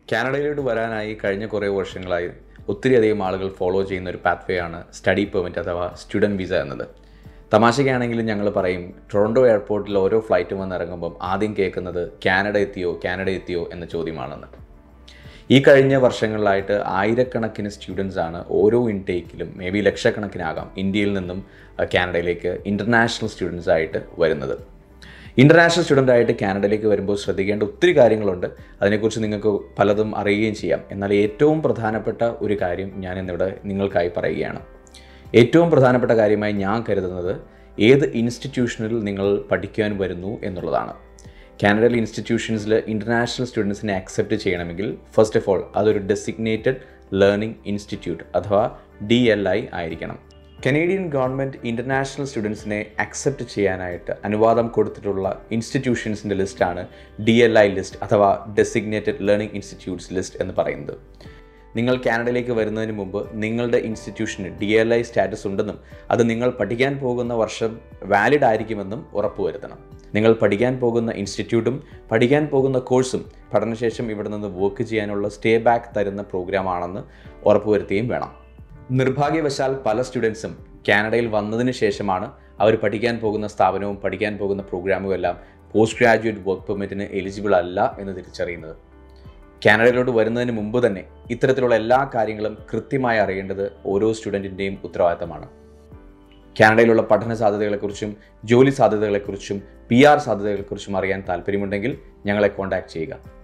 കാനഡയിലോട്ട് വരാനായി കഴിഞ്ഞ കുറേ വർഷങ്ങളായി ഒത്തിരിയധികം ആളുകൾ ഫോളോ ചെയ്യുന്ന ഒരു പാത്വേ ആണ് സ്റ്റഡി പെർമിറ്റ് അഥവാ സ്റ്റുഡൻറ്റ് വിസ എന്നത് തമാശയ്ക്കാണെങ്കിലും ഞങ്ങൾ പറയും ടൊറൻഡോ എയർപോർട്ടിൽ ഓരോ ഫ്ലൈറ്റും വന്ന് ഇറങ്ങുമ്പം ആദ്യം കേൾക്കുന്നത് കാനഡ എത്തിയോ കാനഡ എത്തിയോ എന്ന ചോദ്യമാണെന്ന് ഈ കഴിഞ്ഞ വർഷങ്ങളിലായിട്ട് ആയിരക്കണക്കിന് സ്റ്റുഡൻസ് ആണ് ഓരോ ഇൻടേക്കിലും മേ ബി ലക്ഷക്കണക്കിനാകാം ഇന്ത്യയിൽ നിന്നും അഹ്, കാനഡയിലേക്ക് ഇൻ്റർനാഷണൽ സ്റ്റുഡൻസ് ആയിട്ട് വരുന്നത് ഇൻ്റർനാഷണൽ സ്റ്റുഡൻ്റ് ആയിട്ട് കാനഡയിലേക്ക് വരുമ്പോൾ ശ്രദ്ധിക്കേണ്ട ഒത്തിരി കാര്യങ്ങളുണ്ട് അതിനെക്കുറിച്ച് നിങ്ങൾക്ക് പലതും അറിയുകയും ചെയ്യാം എന്നാൽ ഏറ്റവും പ്രധാനപ്പെട്ട ഒരു കാര്യം ഞാൻ ഇന്നിവിടെ നിങ്ങൾക്കായി പറയുകയാണ് ഏറ്റവും പ്രധാനപ്പെട്ട കാര്യമായി ഞാൻ കരുതുന്നത് ഏത് ഇൻസ്റ്റിറ്റ്യൂഷനിൽ നിങ്ങൾ പഠിക്കാൻ വരുന്നു എന്നുള്ളതാണ് കാനഡയിൽ ഇൻസ്റ്റിറ്റ്യൂഷൻസിൽ ഇൻ്റർനാഷണൽ സ്റ്റുഡൻസിനെ അക്സെപ്റ്റ് ചെയ്യണമെങ്കിൽ ഫസ്റ്റ് ഓഫ് ഓൾ അതൊരു ഡെസിഗ്നേറ്റഡ് ലേണിംഗ് ഇൻസ്റ്റിറ്റ്യൂട്ട് അഥവാ ഡി എൽ ഐ ആയിരിക്കണം കനേഡിയൻ ഗവൺമെൻറ് ഇൻ്റർനാഷണൽ സ്റ്റുഡൻസിനെ അക്സെപ്റ്റ് ചെയ്യാനായിട്ട് അനുവാദം കൊടുത്തിട്ടുള്ള ഇൻസ്റ്റിറ്റ്യൂഷൻസിൻ്റെ ലിസ്റ്റാണ് ഡി എൽ ഐ ലിസ്റ്റ് അഥവാ ഡെസിഗ്നേറ്റഡ് ലേണിംഗ് ഇൻസ്റ്റിറ്റ്യൂട്ട്സ് ലിസ്റ്റ് എന്ന് പറയുന്നത് നിങ്ങൾ കാനഡയിലേക്ക് വരുന്നതിന് മുമ്പ് നിങ്ങളുടെ ഇൻസ്റ്റിറ്റ്യൂഷന് ഡി എൽ ഐ സ്റ്റാറ്റസ് ഉണ്ടെന്നും അത് നിങ്ങൾ പഠിക്കാൻ പോകുന്ന വർഷം വാലിഡ് ആയിരിക്കുമെന്നും ഉറപ്പുവരുത്തണം നിങ്ങൾ പഠിക്കാൻ പോകുന്ന ഇൻസ്റ്റിറ്റ്യൂട്ടും പഠിക്കാൻ പോകുന്ന കോഴ്സും പഠനശേഷം ഇവിടെ നിന്ന് വർക്ക് ചെയ്യാനുള്ള സ്റ്റേ ബാക്ക് തരുന്ന പ്രോഗ്രാമാണെന്ന് ഉറപ്പുവരുത്തുകയും വേണം നിർഭാഗ്യവശാൽ പല സ്റ്റുഡൻസും കാനഡയിൽ വന്നതിന് ശേഷമാണ് അവർ പഠിക്കാൻ പോകുന്ന സ്ഥാപനവും പഠിക്കാൻ പോകുന്ന പ്രോഗ്രാമും എല്ലാം പോസ്റ്റ് ഗ്രാജുവേറ്റ് വർക്ക് പെർമിറ്റിന് എലിജിബിൾ അല്ല എന്ന് തിരിച്ചറിയുന്നത് കാനഡയിലോട്ട് വരുന്നതിന് മുമ്പ് തന്നെ ഇത്തരത്തിലുള്ള എല്ലാ കാര്യങ്ങളും കൃത്യമായി അറിയേണ്ടത് ഓരോ സ്റ്റുഡൻറ്റിൻ്റെയും ഉത്തരവാദിത്തമാണ് കാനഡയിലുള്ള പഠന സാധ്യതകളെക്കുറിച്ചും ജോലി സാധ്യതകളെക്കുറിച്ചും പി ആർ സാധ്യതകളെക്കുറിച്ചും അറിയാൻ താല്പര്യമുണ്ടെങ്കിൽ ഞങ്ങളെ കോൺടാക്ട് ചെയ്യുക